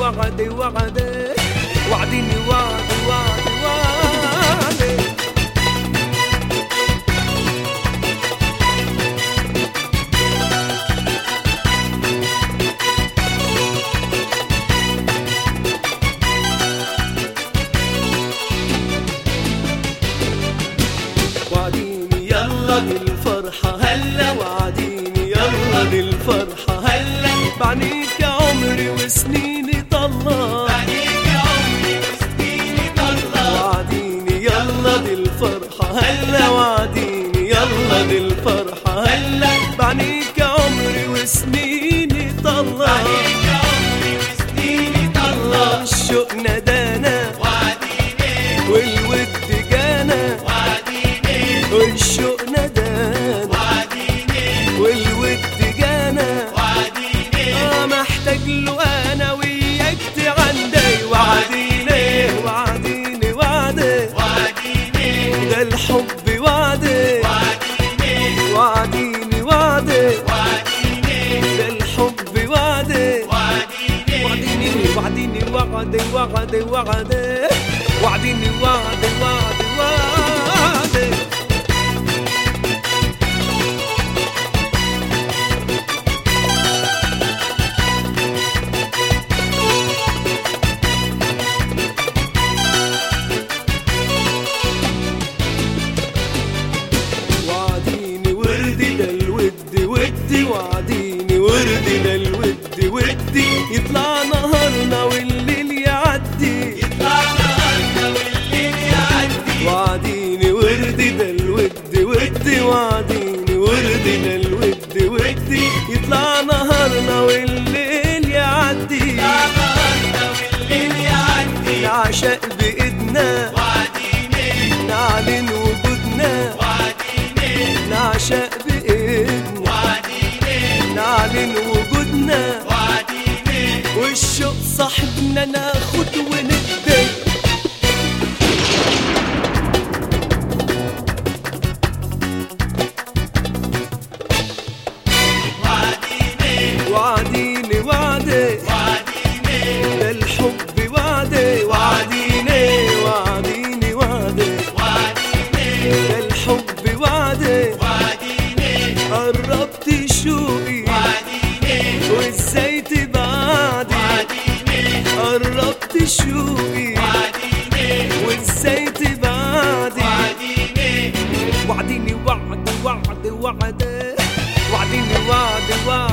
وعدي وعدي وعديني وعدي وعدي وعدي وعديني يلا بالفرحة هلا وعديني يلا بالفرحة هلا بعنيك يا عمري وسنيني طلع وعديني يلا بالفرحة هلا وعديني يلا بالفرحة هلا بعنيك يا عمري وسنيني طلع الله الشوق ندانا والود جانا والشوق ندانا والود جانا آه محتاج له انا وياك عندي وعديني وعديني وعدي ده الحب وعدي وعديني وعدي ده الحب وعدي وعديني وعديني وعدي وعدي وعدي وعديني وعدي وعدي وعدي وعديني وردي ده الود ودي وعديني وردي ده الود ودي يطلع نهارنا والليل يعدي وعديني وردي ده الود ودي وعديني وردي ده الود ودي يطلع نهارنا والليل يعدي نعشق بإيدنا نعلن وجودنا نعشق بإيدنا نعلن وجودنا والشوق صاحبنا ناخد وندي وعديني وعدي ده الحب وعدي وعديني وعديني وعدي ده الحب وعدي قربت شوقي وازاي تبعدي قربت شوقي وازاي تبعدي وعديني وعد وعد وعد وعديني وعد وعد